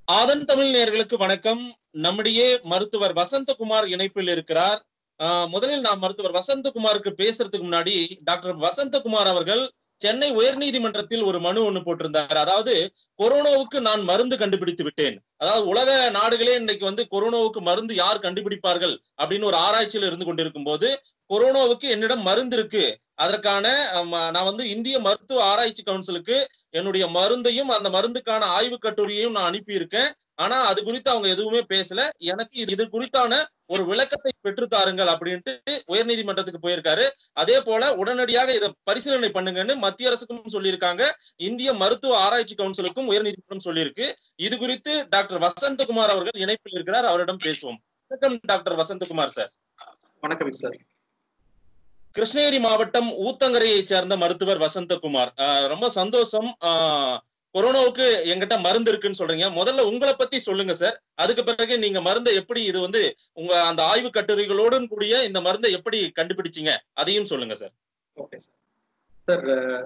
ஆதன் தமிழ் நேயர்களுக்கு வணக்கம் நம்முடைய மருத்துவர் வசந்தகுமார் இணைப்பில் இருக்கிறார் ஆஹ் முதலில் நான் மருத்துவர் வசந்தகுமாருக்கு பேசுறதுக்கு முன்னாடி டாக்டர் வசந்தகுமார் அவர்கள் சென்னை உயர்நீதிமன்றத்தில் ஒரு மனு ஒண்ணு போட்டிருந்தார் அதாவது கொரோனாவுக்கு நான் மருந்து கண்டுபிடித்து விட்டேன் அதாவது உலக நாடுகளே இன்னைக்கு வந்து கொரோனாவுக்கு மருந்து யார் கண்டுபிடிப்பார்கள் அப்படின்னு ஒரு ஆராய்ச்சியில் இருந்து கொண்டிருக்கும் போது கொரோனாவுக்கு என்னிடம் மருந்து இருக்கு அதற்கான ஆம், நான் வந்து இந்திய மருத்துவ ஆராய்ச்சி கவுன்சிலுக்கு என்னுடைய மருந்தையும் அந்த மருந்துக்கான ஆய்வு கட்டுரையையும் நான் அனுப்பியிருக்கேன் ஆனா அது குறித்து அவங்க எதுவுமே பேசல எனக்கு இது இது குறித்தான ஒரு விளக்கத்தை பெற்று தாருங்கள் அப்படின்ட்டு உயர்நீதிமன்றத்துக்கு போயிருக்காரு அதே போல உடனடியாக இதை பரிசீலனை பண்ணுங்கன்னு மத்திய அரசுக்கும் சொல்லியிருக்காங்க இந்திய மருத்துவ ஆராய்ச்சி கவுன்சிலுக்கும் உயர்நீதிமன்றம் சொல்லியிருக்கு இது குறித்து டாக்டர் வசந்தகுமார் அவர்கள் இணைப்பில் இருக்கிறார் அவரிடம் பேசுவோம் வணக்கம் டாக்டர் வசந்தகுமார் சார் வணக்கம் சார் கிருஷ்ணகிரி மாவட்டம் ஊத்தங்கரையை சேர்ந்த மருத்துவர் வசந்தகுமார் ஆஹ் ரொம்ப சந்தோஷம் ஆஹ் கொரோனாவுக்கு எங்கிட்ட மருந்து இருக்குன்னு சொல்றீங்க முதல்ல உங்களை பத்தி சொல்லுங்க சார் அதுக்கு பிறகு நீங்க மருந்தை எப்படி இது வந்து உங்க அந்த ஆய்வு கட்டுரைகளோடும் கூடிய இந்த மருந்தை எப்படி கண்டுபிடிச்சீங்க அதையும் சொல்லுங்க சார் ஓகே சார் சார்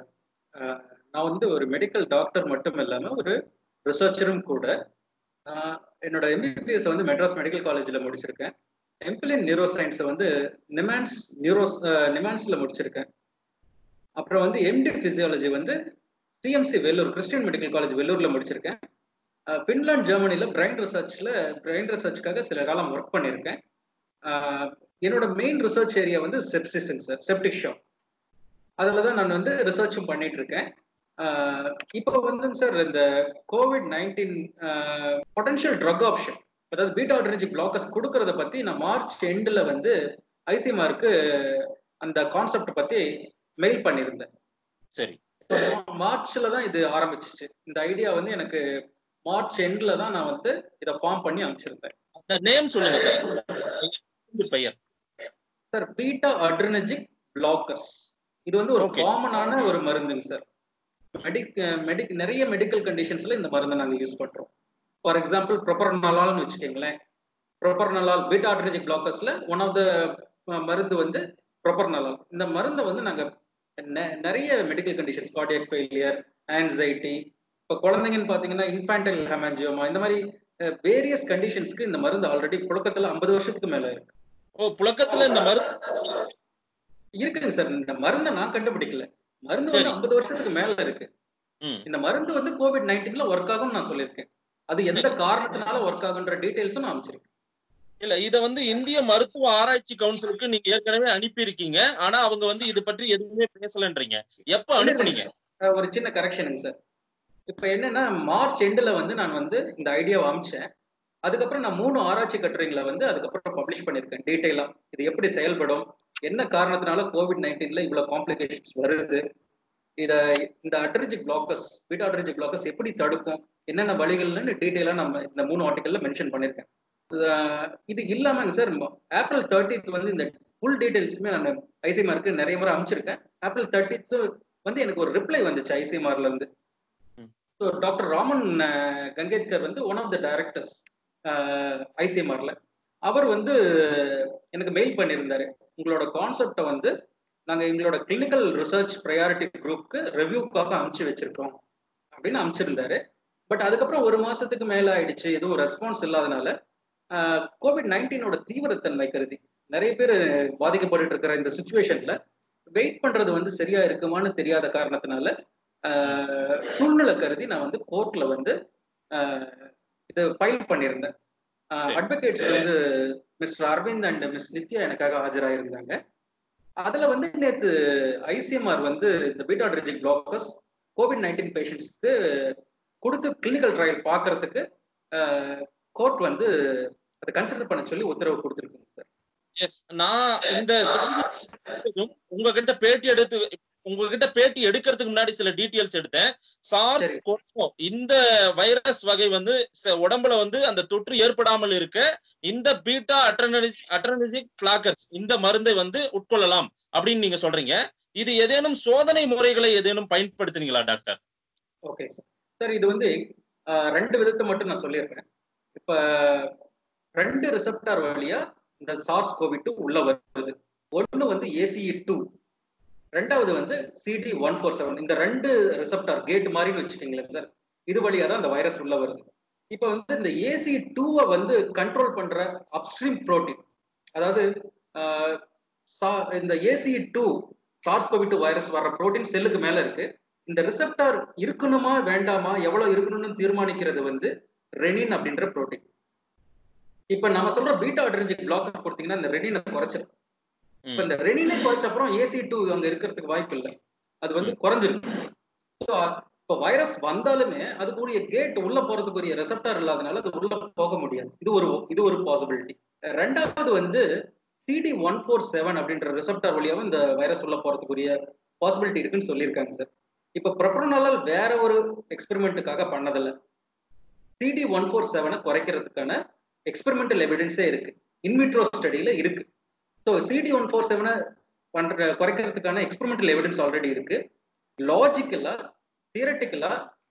நான் வந்து ஒரு மெடிக்கல் டாக்டர் மட்டும் இல்லாம ஒரு ரிசர்ச்சரும் கூட ஆஹ் என்னோட எம்பிபிஎஸ் வந்து மெட்ராஸ் மெடிக்கல் காலேஜில் முடிச்சிருக்கேன் எம்பிலின் நியூரோ சயின்ஸை வந்து நிமான்ஸ் நியூரோஸ் நிமான்ஸ்ல முடிச்சிருக்கேன் அப்புறம் வந்து எம்டி பிசியாலஜி வந்து CMC Vellore Christian medical college வெல்லூர்ல முடிச்சிருக்கேன் ஆஹ் பின்லாந்து ஜெர்மனில பிரைன் ரிசர்ச்ல பிரைன் ரிசர்ச்க்காக சில காலம் ஒர்க் பண்ணியிருக்கேன் ஆஹ் என்னோட மெயின் ரிசர்ச் ஏரியா வந்து செப்சிஸுங்க சார் செப்டிக் ஷாப் அதில் தான் நான் வந்து ரிசர்ச்சும் பண்ணிட்டு இருக்கேன் ஆஹ் இப்போ வந்து சார் இந்த COVID nineteen potential drug option அதாவது பீட்டா அட்ரிஜி பிளாக்கர்ஸ் கொடுக்கறத பத்தி நான் மார்ச் எண்டில் வந்து ஐசிஎம்ஆருக்கு அந்த கான்செப்ட் பத்தி மெயில் பண்ணியிருந்தேன் சரி மார்ச்ல தான் இது ஆரம்பிச்சிச்சு இந்த ஐடியா வந்து எனக்கு மார்ச் எண்ட்ல தான் நான் வந்து இதை ஃபார்ம் பண்ணி அமைச்சிருந்தேன் அந்த நேம் சொல்லுங்க சார் உங்க பெயர் சார் பீட்டா அட்ரினஜிக் பிளாக்கர்ஸ் இது வந்து ஒரு Okay. காமனான ஒரு மருந்துங்க சார் மெடிக் மெடிக் நிறைய மெடிக்கல் கண்டிஷன்ஸ்ல இந்த மருந்தை நாங்க யூஸ் பண்றோம் ஃபார் எக்ஸாம்பிள் ப்ரொபர்னலால்னு வச்சுக்கோங்களேன் ப்ரொபர்னலால் பீட்டா அட்ரினஜிக் பிளாக்கர்ஸ்ல ஒன் ஆஃப் த மருந்து வந்து ப்ரொபர்னலால் இந்த மருந்தை வந்து நாங்க நெ- நிறைய medical conditions cardiac failure anxiety இப்போ குழந்தைங்கன்னு பார்த்தீங்கன்னா இன்ஃபான்டைல் ஹெமாஞ்சியோமா இந்த மாதிரி வேரியஸ் கண்டிஷன்ஸ்க்கு இந்த மருந்து ஆல்ரெடி புழக்கத்துல ஐம்பது வருஷத்துக்கு மேல இருக்கு ஓ புழக்கத்துல இந்த மருந்து இருக்குங்க சார் இந்த மருந்தை நான் கண்டுபிடிக்கல மருந்து சரி. வந்து ஐம்பது வருஷத்துக்கு மேல இருக்கு ம். இந்த மருந்து வந்து கோவிட் நைன்டீன்ல ஒர்க் ஆகும் நான் சொல்லியிருக்கேன் அது எந்த காரணத்தினால ஒர்க் ஆகுன்ற டீடைல்ஸும் நான் அமைச்சிருக்கேன் இல்ல இத வந்து இந்திய மருத்துவ ஆராய்ச்சி கவுன்சிலுக்கு நீங்க ஏற்கனவே அனுப்பியிருக்கீங்க ஆனா அவங்க வந்து இது பற்றி எதுவுமே பேசலன்றீங்க எப்ப அனுப்புனீங்க அஹ் ஒரு சின்ன கரெக்ஷனுங்க சார் இப்ப என்னன்னா மார்ச் எண்டுல வந்து நான் வந்து இந்த ஐடியாவை அமைச்சேன் அதுக்கப்புறம் நான் மூணு ஆராய்ச்சி கட்டுரைங்களை வந்து அதுக்கப்புறம் பப்ளிஷ் பண்ணியிருக்கேன் டீட்டெயிலா இது எப்படி செயல்படும் என்ன காரணத்தினால கோவிட் நைன்டீன்ல இவ்வளவு காம்ப்ளிகேஷன்ஸ் வருது இத இந்த adrenergic blockers beta adrenergic blockers எப்படி தடுக்கும் என்னென்ன வழிகள்னு டீட்டெயிலா நம்ம இந்த மூணு ஆர்டிக்கல்ல மென்ஷன் பண்ணியிருக்கேன் அஹ் இது இல்லாமங்க சார் ஏப்ரல் தேர்ட்டித் வந்து இந்த ஃபுல் டீடைல்ஸுமே நான் ஐசிஎம்ஆருக்கு நிறைய முறை அமைச்சிருக்கேன் ஏப்ரல் தேர்ட்டித் வந்து எனக்கு ஒரு ரிப்ளை வந்துச்சு ஐசிஎம்ஆர்ல இருந்து ம். So doctor Raman ah, Gangakhedkar வந்து ஒன் ஆஃப் த டைரக்டர்ஸ் ஐசிஎம்ஆர்ல அவர் வந்து எனக்கு மெயில் பண்ணியிருந்தாரு உங்களோட கான்செப்டை வந்து நாங்க எங்களோட கிளினிக்கல் ரிசர்ச் ப்ரையாரிட்டி குரூப்க்கு ரிவ்யூக்காக அனுப்பிச்சு வச்சிருக்கோம் அப்படின்னு அனுப்பிச்சிருந்தாரு பட் அதுக்கப்புறம் ஒரு மாசத்துக்கு மேல ஆயிடுச்சு எதுவும் ரெஸ்பான்ஸ் இல்லாதனால கோவிட் நைன்டீனோட தீவிரத்தன்மை கருதி நிறைய பேர் பாதிக்கப்பட்டு இருக்கிற இந்த சுச்சுவேஷன்ல வெயிட் பண்றது வந்து சரியா இருக்குமான்னு தெரியாத காரணத்தினால ஆஹ், சூழ்நிலை கருதி நான் வந்து கோர்ட்ல வந்து ஆஹ், இது ஃபைல் பண்ணியிருந்தேன் சரி. அட்வொகேட்ஸ் வந்து mister Aravind and miss Nithya எனக்காக ஆஜராயிருந்தாங்க அதுல வந்து நேத்து ஐசிஎம்ஆர் வந்து இந்த beta adrenergic blockers COVID nineteen பேஷண்ட்ஸ்க்கு கொடுத்து கிளினிக்கல் ட்ரையல் பார்க்கறதுக்கு கோர்ட் வந்து அதை கன்சிடர் பண்ண சொல்லி உத்தரவு கொடுத்துருக்குங்க சார் எஸ் நான் இந்த செய்தி கேட்டதும் உங்ககிட்ட பேட்டி எடுத்து உங்ககிட்ட பேட்டி எடுக்கிறதுக்கு முன்னாடி சில டீடைல்ஸ் எடுத்தேன் சார்ஸ் சரி. கொரோனா இந்த வைரஸ் வகை வந்து ச- உடம்புல வந்து அந்த தொற்று ஏற்படாமல் இருக்க இந்த பீட்டா அட்ரனலிஸ் அட்ரனலிசிக் பிளாக்கர்ஸ் இந்த மருந்தை வந்து உட்கொள்ளலாம் அப்படின்னு நீங்க சொல்றீங்க இது ஏதேனும் சோதனை முறைகளை ஏதேனும் பயன்படுத்துனீங்களா டாக்டர் ஓகே சார் சார் இது வந்து ஆஹ், ரெண்டு விதத்தை மட்டும் நான் சொல்லியிருக்கேன் இப்ப ரெண்டு ரிசப்டார் வழியா இந்த சார்ஸ் கோவிட் உள்ள வருது ஒன்னு வந்து ஏசிஇ டூ ரெண்டாவது வந்து சிடி ஒன் ஃபோர் செவன் இந்த ரெண்டு ரிசப்டார் கேட் மாதிரின்னு வச்சுக்கீங்களேன் சார் இது வழியா தான் அந்த வைரஸ் உள்ள வருது இப்ப வந்து இந்த ஏசி டூவை வந்து கண்ட்ரோல் பண்ற அப்ஸ்ட்ரீம் புரோட்டீன் அதாவது ஆஹ், சா- இந்த ACE two SARS CoV two virus வர்ற புரோட்டீன் செல்லுக்கு மேல இருக்கு இந்த ரிசெப்டார் இருக்கணுமா வேண்டாமா எவ்வளவு இருக்கணும்னு தீர்மானிக்கிறது வந்து ரெனின் அப்படின்ற புரோட்டீன் இப்ப நம்ம சொல்ற பீட்டா அட்ரிஞ்சிக் பிளாக்கர் கொடுத்தீங்கன்னா இந்த ரெனினை குறைச்சிரும் இப்ப இந்த ரெனினை குறைச்ச அப்புறம் ஏசி டூ அங்க இருக்கிறதுக்கு வாய்ப்பு இல்லை அது வந்து குறைஞ்சிருக்கு So, இப்ப வைரஸ் வந்தாலுமே அதுக்குரிய கேட் உள்ள போறதுக்குரிய ரெசப்டார் இல்லாதனால அது உள்ள போக முடியாது இது ஒரு இது ஒரு பாசிபிலிட்டி ரெண்டாவது வந்து சிடி ஒன் ஃபோர் செவன் அப்படின்ற ரிசப்டார் வழியாவும் இந்த வைரஸ் உள்ள போறதுக்குரிய பாசிபிலிட்டி இருக்குன்னு சொல்லியிருக்காங்க சார் இப்ப ப்ரொப்ரனாலால் வேற ஒரு எக்ஸ்பெரிமெண்ட்டுக்காக பண்ணதில்ல சிடி ஒன் ஃபோர் செவனை குறைக்கிறதுக்கான எக்ஸ்பெரிமெண்டல் எவிடன்ஸே இருக்கு இன்விட்ரோ ஸ்டடியில இருக்கு ஸோ சிடி ஒன் ஃபோர் செவனை பண்ற குறைக்கிறதுக்கான எக்ஸ்பெரிமெண்டல் எவிடன்ஸ் ஆல்ரெடி இருக்கு லாஜிக்கலா தியரட்டிக்கலா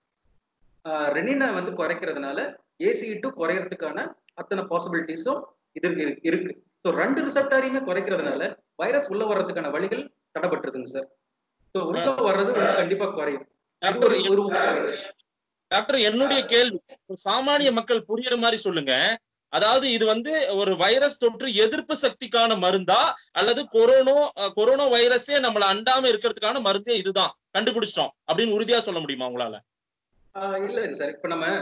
ரெனினை வந்து குறைக்கிறதுனால ஏசி டூ குறையறதுக்கான அத்தனை பாசிபிலிட்டிஸும் இது இருக்கு- இருக்கு ஸோ ரெண்டு ரிசப்டாரையுமே குறைக்கிறதுனால வைரஸ் உள்ள வர்றதுக்கான வழிகள் தடைப்பட்டிருக்குங்க சார் ஸோ உள்ள வர்றது வந்து கண்டிப்பா குறையும் இது டாக்டர் ஒரு ஒரு டாக்டர் என்னுடைய கேள்வி ஒரு சாமானிய மக்கள் புரியுற மாதிரி சொல்லுங்க அதாவது இது வந்து ஒரு வைரஸ் தொற்று எதிர்ப்பு சக்திக்கான மருந்தா அல்லது கொரோனா அஹ், கொரோனா வைரஸே நம்மள அண்டாம இருக்கிறதுக்கான மருந்தே இதுதான் கண்டுபிடிச்சிட்டோம் அப்படின்னு உறுதியா சொல்ல முடியுமா உங்களால ஆஹ் இல்லைங்க சார் இப்ப நம்ம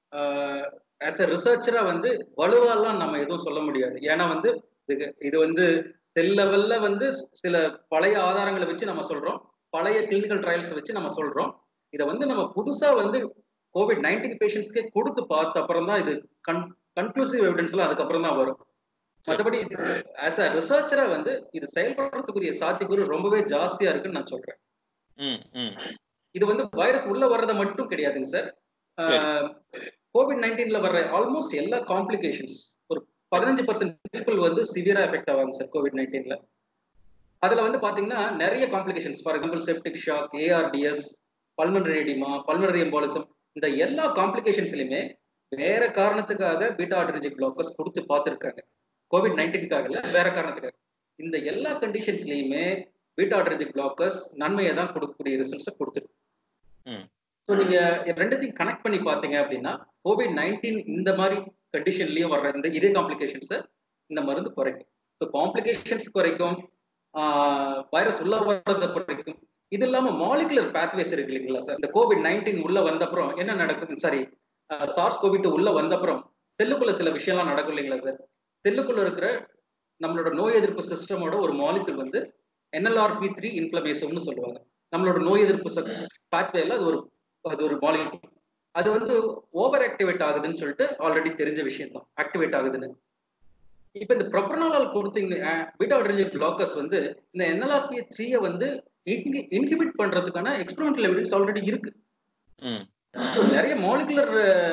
ஆஸ் எ ரிசர்ச்சரா வந்து வலுவாலாம் நம்ம எதுவும் சொல்ல முடியாது ஏன்னா வந்து இது இது வந்து செல் லெவல்ல வந்து சில பழைய ஆதாரங்களை வச்சு நம்ம சொல்றோம் பழைய கிளினிக்கல் ட்ரையல்ஸ் வச்சு நம்ம சொல்றோம் இதை வந்து நம்ம புதுசா வந்து கோவிட் நைன்டீன் பேஷண்ட்ஸ்க்கே கொடுத்து பார்த்த அப்புறம் தான் இது கன் கன்க்ளூசிவ் எவிடன்ஸ்லாம் அதுக்கப்புறம் தான் வரும் மற்றபடி ஆஸ் அ ரிசர்ச்சரா வந்து இது செயல்படுறதுக்குரிய சாத்தியக்கூறு ரொம்பவே ஜாஸ்தியா இருக்குன்னு நான் சொல்றேன் ம் ம் இது வந்து வைரஸ் உள்ள வர்றத மட்டும் கிடையாதுங்க சார் சரி. கோவிட் நைன்டீன்ல வர்ற ஆல்மோஸ்ட் எல்லா காம்ப்ளிகேஷன்ஸ் ஒரு பதினஞ்சு பர்சன்ட் பீப்புள் வந்து சிவியரா எஃபெக்ட் ஆவாங்க சார் கோவிட் நைன்டீன்ல அதுல வந்து பாத்தீங்கன்னா நிறைய complications for example septic shock ARDS pulmonary oedema pulmonary embolism இந்த எல்லா காம்ப்ளிகேஷன்ஸ்லயுமே வேற காரணத்துக்காக பீட்டா ஆட்ரிஜிக் பிளாக்கர்ஸ் கொடுத்து பார்த்துருக்காங்க கோவிட் நைன்டீன்காக வேற காரணத்துக்காக இந்த எல்லா கண்டிஷன்ஸ்லயுமே பீட்டா ஆட்ரிஜிக் பிளாக்கர்ஸ் நன்மையை தான் கொடுக்கக்கூடிய ரிசல்ட்ஸை கொடுத்துருக்கு ம். ஸோ நீங்க ரெண்டுத்தையும் கனெக்ட் பண்ணி பார்த்தீங்க அப்படின்னா கோவிட் நைன்டீன் இந்த மாதிரி கண்டிஷன்லயும் வர்ற இந்த இதே காம்ப்ளிகேஷன்ஸை இந்த மருந்து குறைக்கும் ஸோ காம்ப்ளிகேஷன்ஸ் குறைக்கும் வைரஸ் உள்ள வர்றதை குறைக்கும் இது இல்லாம மாலிகுலர் பேத்வேஸ் இருக்கு இல்லைங்களா சார் இந்த கோவிட் நைன்டீன் உள்ள வந்த அப்புறம் என்ன நடக்கும் சாரி சார்ஸ் கோவிட் உள்ள வந்த அப்புறம் செல்லுக்குள்ள சில விஷயம்லாம் நடக்கும் இல்லைங்களா சார் செல்லுக்குள்ள இருக்கிற நம்மளோட நோய் எதிர்ப்பு சிஸ்டமோட ஒரு மாலிகுல் வந்து என்எல்ஆர்பி த்ரீ இன்ஃபிளமேஷம்னு சொல்லுவாங்க நம்மளோட நோய் எதிர்ப்பு பேத்வேல அது ஒரு அது ஒரு மாலிகுல் அது வந்து ஓவர் ஆக்டிவேட் ஆகுதுன்னு சொல்லிட்டு ஆல்ரெடி தெரிஞ்ச விஷயம் தான் ஆக்டிவேட் ஆகுதுன்னு இப்ப இந்த ப்ரொப்ரனாலால் கொடுத்தீங்க பீட்டா அட்ரிஜிக் பிளாக்கர்ஸ் வந்து இந்த என்எல்ஆர்பி த்ரீயை வந்து இன்ஹிபிட் பண்றதுக்கான எக்ஸ்பெரிமெண்டல் எவிடன்ஸ் ஆல்ரெடி இருக்கு ம் So, நிறைய மாலிகுலர்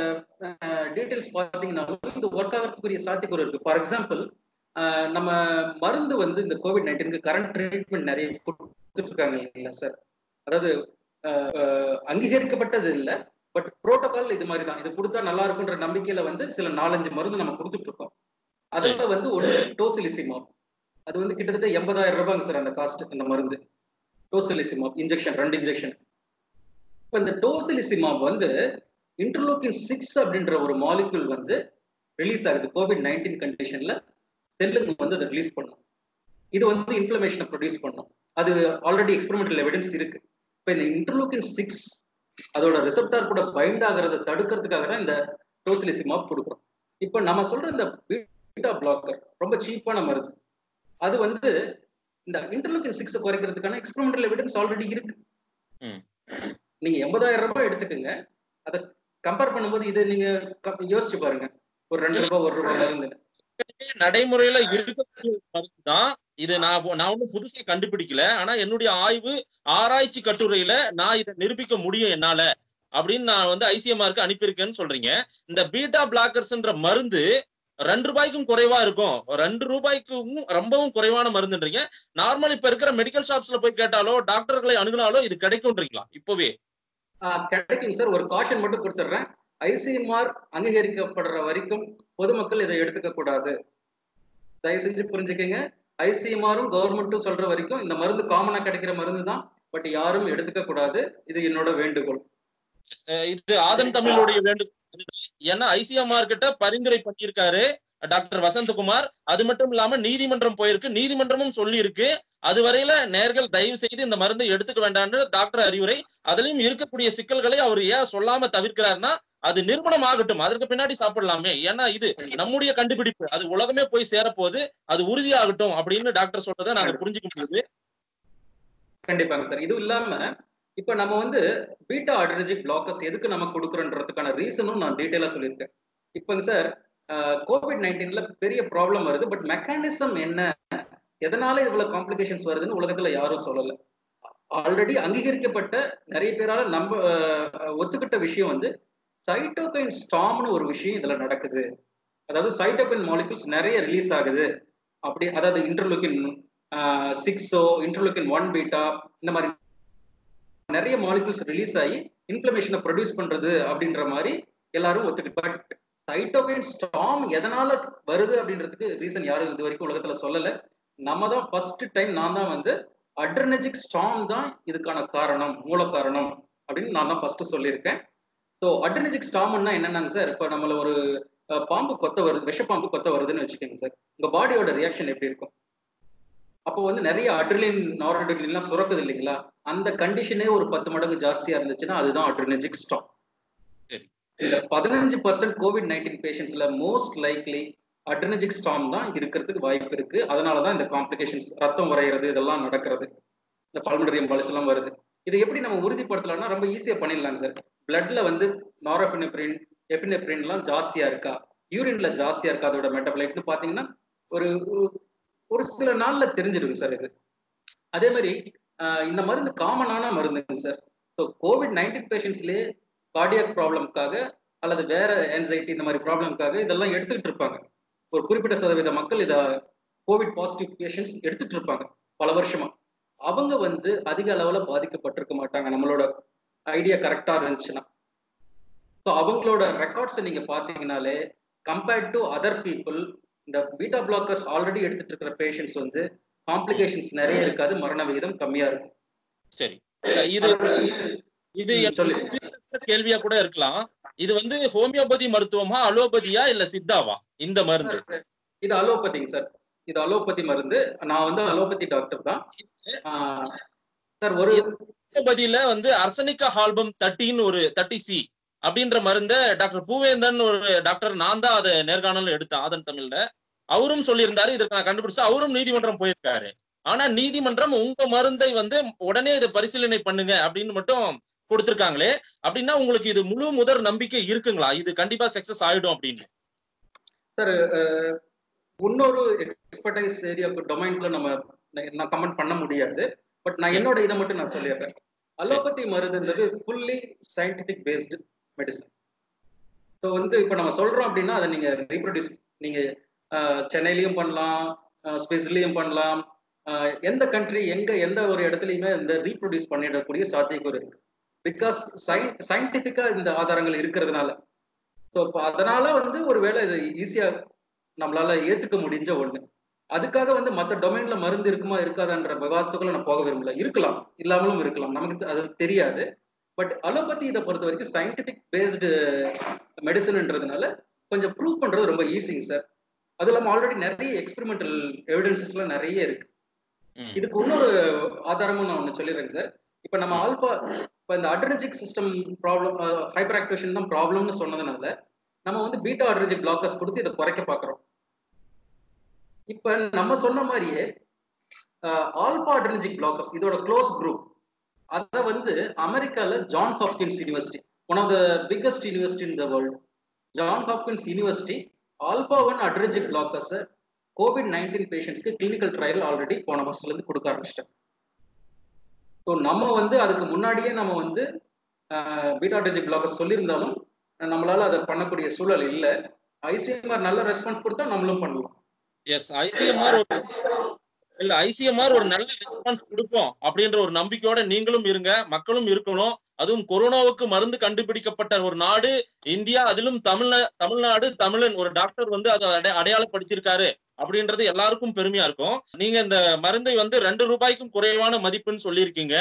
டீடைல்ஸ் பார்த்தீங்கன்னா இது ஒர்க் ஆகிறதுக்குரிய சாத்தியக்கூறு இருக்கு ஃபார் எக்ஸாம்பிள் நம்ம மருந்து வந்து இந்த கோவிட் நைன்டீனுக்கு கரண்ட் ட்ரீட்மெண்ட் நிறைய கொடுத்துட்டு இருக்காங்க இல்லைங்களா சார் அதாவது அஹ், அஹ், அங்கீகரிக்கப்பட்டது இல்லை பட் புரோட்டோகால் இது மாதிரி தான் இது கொடுத்தா நல்லா இருக்குன்ற நம்பிக்கையில வந்து சில நாலஞ்சு மருந்து நம்ம கொடுத்துட்டு இருக்கோம் அதுல வந்து ஒரு டோசிலிசிமாப் அது வந்து கிட்டத்தட்ட எண்பதாயிரம் ரூபாய்ங்க சார் அந்த காஸ்ட் அந்த மருந்து டோசிலிசிமாப் இன்ஜெக்ஷன் ரெண்டு இன்ஜெக்ஷன் இப்ப இந்த டோசிலிசிமாப் வந்து இன்டர்லோக்கின் சிக்ஸ் அப்படின்ற ஒரு மாலிகுல் வந்து ரிலீஸ் ஆகுது கோவிட் நைன்டீன் கண்டிஷன்ல செல்லுங்க வந்து அதை ரிலீஸ் பண்ணும் இது வந்து இன்ஃபிளமேஷனை ப்ரொடியூஸ் பண்ணும் அது ஆல்ரெடி எக்ஸ்பெரிமெண்டல் எவிடன்ஸ் இருக்கு இப்ப இந்த இன்டர்லோக்கின் சிக்ஸ் அதோட ரிசப்டார் கூட பைண்ட் ஆகிறத தடுக்கிறதுக்காக தான் இந்த டோசிலிசிமாப் கொடுக்குறோம் இப்ப நம்ம சொல்ற இந்த பீட்டா பிளாக்கர் ரொம்ப சீப்பான மருந்து அது வந்து இந்த இன்டர்லோக்கின் சிக்ஸ் குறைக்கிறதுக்கான எக்ஸ்பெரிமெண்டல் எவிடன்ஸ் ஆல்ரெடி இருக்கு ம். நீங்க எண்பதாயிரம் ரூபாய் எடுத்துக்கோங்க அதை கம்பேர் பண்ணும்போது இது நீங்க க- யோசிச்சு பாருங்க ஒரு ரெண்டு ரூபாய் ஒரு ரூபாய் மருந்து நடைமுறையில இருக்கக்கூடிய மருந்து தான் இது நான் ஒ- நான் ஒண்ணும் புதுசா கண்டுபிடிக்கல ஆனா என்னுடைய ஆய்வு ஆராய்ச்சி கட்டுரையில நான் இதை நிரூபிக்க முடியும் என்னால அப்படின்னு நான் வந்து ஐசிஎம்ஆருக்கு அனுப்பியிருக்கேன்னு சொல்றீங்க இந்த பீட்டா பிளாக்கர்ஸ்ன்ற மருந்து ரெண்டு ரூபாய்க்கும் குறைவா இருக்கும் ரெண்டு ரூபாய்க்கும் ரொம்பவும் குறைவான மருந்துன்றீங்க நார்மல் இப்ப இருக்கிற மெடிக்கல் ஷாப்ஸ்ல போய் கேட்டாலோ டாக்டர்களை அணுகுனாலோ இது கிடைக்கும்ன்றீங்களா இப்பவே ஆஹ் கிடைக்கும் சார் ஒரு காஷன் மட்டும் கொடுத்துட்றேன் ஐசிஎம்ஆர் அங்கீகரிக்கப்படுற வரைக்கும் பொதுமக்கள் இதை எடுத்துக்க கூடாது தயவு செஞ்சு புரிஞ்சுக்கங்க ஐசிஎம்ஆரும் கவர்மெண்ட்டும் சொல்ற வரைக்கும் இந்த மருந்து காமனா கிடைக்கிற மருந்து தான் பட் யாரும் எடுத்துக்க கூடாது இது என்னோட வேண்டுகோள் அஹ் இது ஆதன் தமிழுடைய வேண்டு ஏன்னா ஐசிஎம்ஆர் கிட்ட பரிந்துரை பண்ணியிருக்காரு டாக்டர் வசந்தகுமார் அது மட்டும் இல்லாம நீதிமன்றம் போயிருக்கு நீதிமன்றமும் சொல்லி இருக்கு அதுவரையில நேர்கள் தயவு செய்து இந்த மருந்தை எடுத்துக்க வேண்டாம்னு டாக்டர் அறிவுரை அதுலயும் இருக்கக்கூடிய சிக்கல்களை அவர் ஏன் சொல்லாம தவிர்க்கிறாருன்னா அது நிறுவனம் ஆகட்டும் அதற்கு பின்னாடி சாப்பிடலாமே ஏன்னா இது நம்முடைய கண்டுபிடிப்பு அது உலகமே போய் சேரப்போகுது அது உறுதியாகட்டும் அப்படின்னு டாக்டர் சொல்றதை நாங்க புரிஞ்சுக்க முடியுது கண்டிப்பாங்க சார் இது இல்லாம இப்ப நம்ம வந்து பீட்டா அட்ரஜிக் பிளாக்கர்ஸ் எதுக்கு நம்ம கொடுக்குறோன்றதுக்கான ரீசனும் நான் டீட்டெயிலா சொல்லியிருக்கேன் இப்பங்க சார் கோவிட் நைன்டீன்ல பெரிய ப்ராப்ளம் வருது பட் மெக்கானிசம் என்ன எதனால இவ்வளவு காம்ப்ளிகேஷன்ஸ் வருதுன்னு உலகத்துல யாரும் சொல்லல ஆல்ரெடி அங்கீகரிக்கப்பட்ட நிறைய பேரால நம்ம ஒத்துக்கிட்ட விஷயம் வந்து சைட்டோகைன் ஸ்டாம்னு ஒரு விஷயம் இதுல நடக்குது அதாவது சைட்டோகைன் மாலிகுல்ஸ் நிறைய ரிலீஸ் ஆகுது அப்படி அதாவது இன்டர்லுக்கின் சிக்ஸோ இன்டர்லுக்கின் ஒன் பீட்டா இந்த மாதிரி நிறைய மாலிகுல்ஸ் ரிலீஸ் ஆகி இன்ஃபிளமேஷனை ப்ரொடியூஸ் பண்றது அப்படின்ற மாதிரி எல்லாரும் ஒத்துக்கிட்டு பட் சைட்டோகைன் ஸ்டாம் எதனால வருது அப்படின்றதுக்கு ரீசன் யாரும் இது வரைக்கும் உலகத்துல சொல்லல நம்ம தான் ஃபர்ஸ்ட் டைம் நான் தான் வந்து அட்ரனஜிக் ஸ்டாம் தான் இதுக்கான காரணம் மூல காரணம் அப்படின்னு நான் தான் ஃபர்ஸ்ட் சொல்லியிருக்கேன் ஸோ அட்ரனஜிக் ஸ்டாம்னா என்னன்னாங்க சார் இப்போ நம்மள ஒரு பாம்பு கொத்த வருது விஷப்பாம்பு கொத்த வருதுன்னு வச்சுக்கோங்க சார் உங்க பாடியோட ரியாக்ஷன் எப்படி இருக்கும் அப்போ வந்து நிறைய அட்ரிலின் நார்அட்ரிலின்லாம் சுரக்குது இல்லைங்களா அந்த கண்டிஷனே ஒரு பத்து மடங்கு ஜாஸ்தியா இருந்துச்சுன்னா அதுதான் அட்ரினஜிக் ஸ்டாம் இந்த பதினஞ்சு பர்சன்ட் கோவிட் நைன்டீன் பேஷண்ட்ஸ்ல மோஸ்ட் லைக்லி அட்ரினஜிக் ஸ்டாம் தான் இருக்கிறதுக்கு வாய்ப்பு இருக்கு அதனாலதான் இந்த காம்ப்ளிகேஷன்ஸ் ரத்தம் வரைகிறது இதெல்லாம் நடக்கிறது இந்த பல்மனரி எம்பாலிஸ் எல்லாம் வருது இதை எப்படி நம்ம உறுதிப்படுத்தலாம்னா ரொம்ப ஈஸியா பண்ணிடலாம் சார் பிளட்ல வந்து நாரோஃபினப்ரின் எபினெப்ரின்லாம் ஜாஸ்தியா இருக்கா யூரின்ல ஜாஸ்தியா இருக்கா அதோட மெட்டபலைட்னு பாத்தீங்கன்னா ஒரு ஒரு சில நாள்ல தெரிஞ்சிடுங்க சார் இது அதே மாதிரி இந்த மருந்து காமனான மருந்துங்க சார் ஸோ கோவிட் நைன்டீன் பேஷண்ட்ஸ்லேயே கார்டியாக் ப்ராப்ளம்காக அல்லது வேற ஆன்சைட்டி இந்த மாதிரி ப்ராப்ளம்காக இதெல்லாம் எடுத்துக்கிட்டு இருப்பாங்க ஒரு குறிப்பிட்ட சதவீத மக்கள் இதை கோவிட் பாசிட்டிவ் பேஷண்ட்ஸ் எடுத்துட்டு இருப்பாங்க பல வருஷமா அவங்க வந்து அதிக அளவுல பாதிக்கப்பட்டிருக்க மாட்டாங்க நம்மளோட ஐடியா கரெக்டா இருந்துச்சுன்னா ஸோ அவங்களோட ரெக்கார்ட்ஸை நீங்க பாத்தீங்கன்னாலே கம்பேர்ட் டு அதர் பீப்புள் இந்த பீட்டா பிளாக்கர்ஸ் ஆல்ரெடி எடுத்துட்டு இருக்கிற பேஷண்ட்ஸ் வந்து காம்ப்ளிகேஷன்ஸ் நிறைய இருக்காது மரண விகிதம் கம்மியா இருக்கும் சரி இது இது சொல்லு கேள்வியா கூட இருக்கலாம் இது வந்து ஹோமியோபதி மருத்துவமா அலோபதியா இல்ல சித்தாவா இந்த மருந்து இது அலோபதிங்க சார் இது அலோபதி மருந்து நான் வந்து அலோபதி டாக்டர் தான் சார் ஒரு அலோபதியில வந்து அர்சனிகா ஹால்பம் தட்டின்னு ஒரு தட்டி சி அப்படின்ற மருந்த டாக்டர் பூவேந்தன் ஒரு டாக்டர் நான் தான் அதை நேர்காணல் எடுத்தேன் ஆதன் தமிழ்ல அவரும் சொல்லியிருந்தாரு இதற்கு நான் கண்டுபிடிச்சு அவரும் நீதிமன்றம் போயிருக்காரு ஆனா நீதிமன்றம் உங்க மருந்தை வந்து உடனே இதை பரிசீலனை பண்ணுங்க அப்படின்னு மட்டும் கொடுத்திருக்காங்களே அப்படின்னா உங்களுக்கு இது முழு முதற் நம்பிக்கை இருக்குங்களா இது கண்டிப்பா சக்சஸ் ஆயிடும் அப்படின்னு சார் இன்னொரு எக்ஸ்பர்டைஸ் ஏரியா டொமைன்ல நம்ம நான் கமெண்ட் பண்ண முடியாது பட் நான் என்னோட இதை மட்டும் நான் சொல்லிடுறேன் அலோபதி மருந்துன்றது fully scientific based medicine so வந்து இப்போ நம்ம சொல்றோம் அப்படின்னா அதை நீங்க ரீப்ரொடியூஸ் நீங்க சென்னையிலையும் பண்ணலாம் ஸ்பெஸ்லயும் பண்ணலாம் எந்த கண்ட்ரி எங்க எந்த ஒரு இடத்துலையுமே இந்த ரீப்ரொடியூஸ் பண்ணிடக்கூடிய சாத்தியக்கூறு இருக்கு பிகாஸ் சயின் சயின்டிபிக்கா இந்த ஆதாரங்கள் இருக்கிறதுனால ஸோ இப்போ அதனால வந்து ஒருவேளை இது ஈஸியா நம்மளால ஏத்துக்க முடிஞ்ச ஒண்ணு அதுக்காக வந்து மற்ற டொமைன்ல மருந்து இருக்குமா இருக்காதான்ற விவாதத்துக்குள்ள நான் போக விரும்பல இருக்கலாம் இல்லாமலும் இருக்கலாம் நமக்கு அது தெரியாது பட் அலோபதி இதை பொறுத்த வரைக்கும் சயின்டிபிக் பேஸ்டு மெடிசன்ன்றதுனால கொஞ்சம் ப்ரூவ் பண்றது ரொம்ப ஈஸிங்க சார் அது இல்லாமல் ஆல்ரெடி நிறைய எக்ஸ்பெரிமெண்டல் எவிடன்சஸ்லாம் நிறைய இருக்கு இதுக்கு இன்னொரு ஆதாரமும் நான் ஒன்று சொல்லிடுறேங்க சார் இப்போ நம்ம ஆல்பா இப்போ இந்த adrenergic system problem hyper activation தான் ப்ராப்ளம்னு சொன்னதுனால நம்ம வந்து பீட்டா அட்ரஜிக் பிளாக்கர்ஸ் கொடுத்து இதை குறைக்க பார்க்குறோம் இப்போ நம்ம சொன்ன மாதிரியே ஆல்பா அட்ரஜிக் பிளாக்கர்ஸ் இதோட க்ளோஸ் குரூப் அதை வந்து அமெரிக்கால John Hopkins university one of the biggest university in the world John Hopkins university alpha one adrenergic பிளாக்கர்ஸை கோவிட் நைன்டீன் பேஷண்ட்ஸ்க்கு கிளினிக்கல் ட்ரையல் ஆல்ரெடி போன வருஷத்துல இருந்து கொடுக்க ஆரம்பிச்சிட்டோம் ஸோ நம்ம வந்து அதுக்கு முன்னாடியே நம்ம வந்து பீட்டாடஜிக் பிளாக்கர்ஸ் சொல்லியிருந்தாலும் நம்மளால அதை பண்ணக்கூடிய சூழல் இல்லை ஐசிஎம்ஆர் நல்ல ரெஸ்பான்ஸ் கொடுத்தா நம்மளும் பண்ணலாம் எஸ் ஐசிஎம்ஆர் ஒரு இல்ல ஐசிஎம்ஆர் ஒரு நல்ல ரெஸ்பான்ஸ் கொடுப்போம் அப்படின்ற ஒரு நம்பிக்கையோட நீங்களும் இருங்க மக்களும் இருக்கணும் அதுவும் கொரோனாவுக்கு மருந்து கண்டுபிடிக்கப்பட்ட ஒரு நாடு இந்தியா அதிலும் தமிழ்நா தமிழ்நாடு தமிழன் ஒரு டாக்டர் வந்து அதை அடை அடையாளப்படுத்தியிருக்காரு அப்படின்றது எல்லாருக்கும் பெருமையா இருக்கும் நீங்க இந்த மருந்தை வந்து ரெண்டு ரூபாய்க்கும் குறைவான மதிப்புன்னு சொல்லியிருக்கீங்க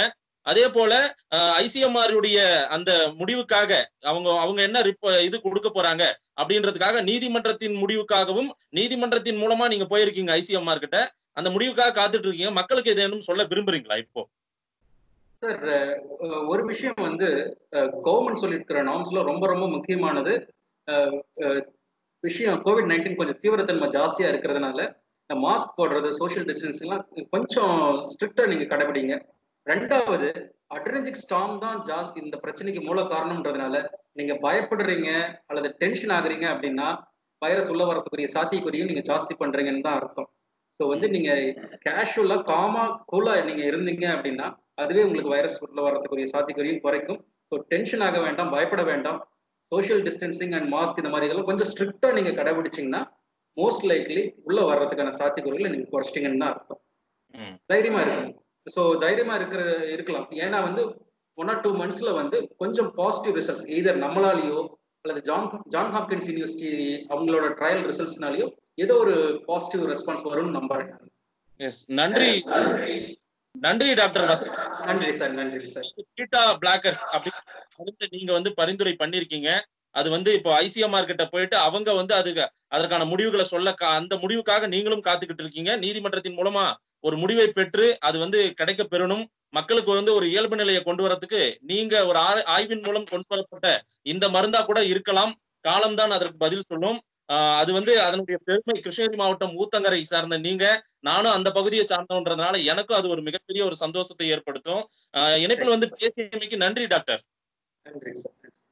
அதே போல ஐசிஎம்ஆர் உடைய அந்த முடிவுக்காக அவங்க அவங்க என்ன ரிப்ப- இது கொடுக்க போறாங்க அப்படின்றதுக்காக நீதிமன்றத்தின் முடிவுக்காகவும் நீதிமன்றத்தின் மூலமா நீங்க போயிருக்கீங்க ஐசிஎம்ஆர் கிட்ட அந்த முடிவுக்காக காத்துட்டு இருக்கீங்க மக்களுக்கு ஏதேனும் சொல்ல விரும்புறீங்களா இப்போ சார் ஒரு விஷயம் வந்து கவர்மெண்ட் சொல்லியிருக்கிற நார்ம்ஸ்ல ரொம்ப ரொம்ப முக்கியமானது அஹ், அஹ், விஷயம் கோவிட் நைன்டீன் கொஞ்சம் தீவிரத்தன்மை ஜாஸ்தியா இருக்கிறதுனால இந்த மாஸ்க் போடுறது சோஷியல் டிஸ்டன்ஸ் எல்லாம் கொஞ்சம் ஸ்ட்ரிக்டா நீங்க கடைபிடிங்க ரெண்டாவது அட்ரஞ்சிக் ஸ்டாம் தான் ஜா இந்த பிரச்சனைக்கு மூல காரணம்ன்றதுனால நீங்க பயப்படுறீங்க அல்லது டென்ஷன் ஆகுறீங்க அப்படின்னா வைரஸ் உள்ள வரக்கூடிய சாத்தியக்குறியும் நீங்க ஜாஸ்தி பண்றீங்கன்னு தான் அர்த்தம் ஸோ வந்து நீங்க கேஷுவலா காமா கூலா நீங்க இருந்தீங்க அப்படின்னா அதுவே உங்களுக்கு வைரஸ் உள்ள வரதுக்குரிய சாத்தியக்குறியும் குறைக்கும் ஸோ டென்ஷன் ஆக வேண்டாம் பயப்பட வேண்டாம் சோஷியல் டிஸ்டன்சிங் அண்ட் மாஸ்க் இந்த மாதிரி இதெல்லாம் கொஞ்சம் ஸ்ட்ரிக்டா நீங்க கடைபிடிச்சீங்கன்னா மோஸ்ட் லைக்லி உள்ள வர்றதுக்கான சாத்தியக்குறிகளை நீங்க குறைச்சிட்டீங்கன்னு தான் அர்த்தம் ம். தைரியமா இருக்கணும் ஸோ தைரியமா இருக்கிற இருக்கலாம் ஏன்னா வந்து ஒன் ஆர் டூ மந்த்ஸ்ல வந்து கொஞ்சம் பாசிட்டிவ் ரிசல்ட்ஸ் எய்தர் நம்மளாலேயோ அல்லது ஜான் ஜான் ஹாப்கின்ஸ் யூனிவர்சிட்டி அவங்களோட ட்ரையல் ரிசல்ட்ஸ்னாலயோ ஏதோ ஒரு பாசிட்டிவ் ரெஸ்பான்ஸ் வரும்னு நம்புறேன் எஸ் நன்றி நன்றி டாக்டர் வசந்த் நன்றி சார் நன்றி சார் பீட்டா பிளாக்கர்ஸ் அப்படின்னு நீங்க வந்து பரிந்துரை பண்ணிருக்கீங்க அது வந்து இப்போ ஐசிஎம்ஆர் கிட்ட போயிட்டு அவங்க வந்து அதுக்கு அதற்கான முடிவுகளை சொல்ல கா- அந்த முடிவுக்காக நீங்களும் காத்துக்கிட்டு இருக்கீங்க நீதிமன்றத்தின் மூலமா ஒரு முடிவை பெற்று அது வந்து கிடைக்க பெறணும் மக்களுக்கு வந்து ஒரு இயல்பு நிலையை கொண்டு வரதுக்கு நீங்க ஒரு ஆ- ஆய்வின் மூலம் கொண்டு வரப்பட்ட இந்த மருந்தா கூட இருக்கலாம் காலம்தான் அதற்கு பதில் சொல்லும் ஆஹ் அது வந்து அதனுடைய பெருமை கிருஷ்ணகிரி மாவட்டம் ஊத்தங்கரை சார்ந்த நீங்க நானும் அந்த பகுதியை சார்ந்தவன்றதுனால எனக்கும் அது ஒரு மிகப்பெரிய ஒரு சந்தோஷத்தை ஏற்படுத்தும் ஆஹ் இணைப்பில் வந்து பேசியமைக்கு நன்றி டாக்டர் நன்றி சார்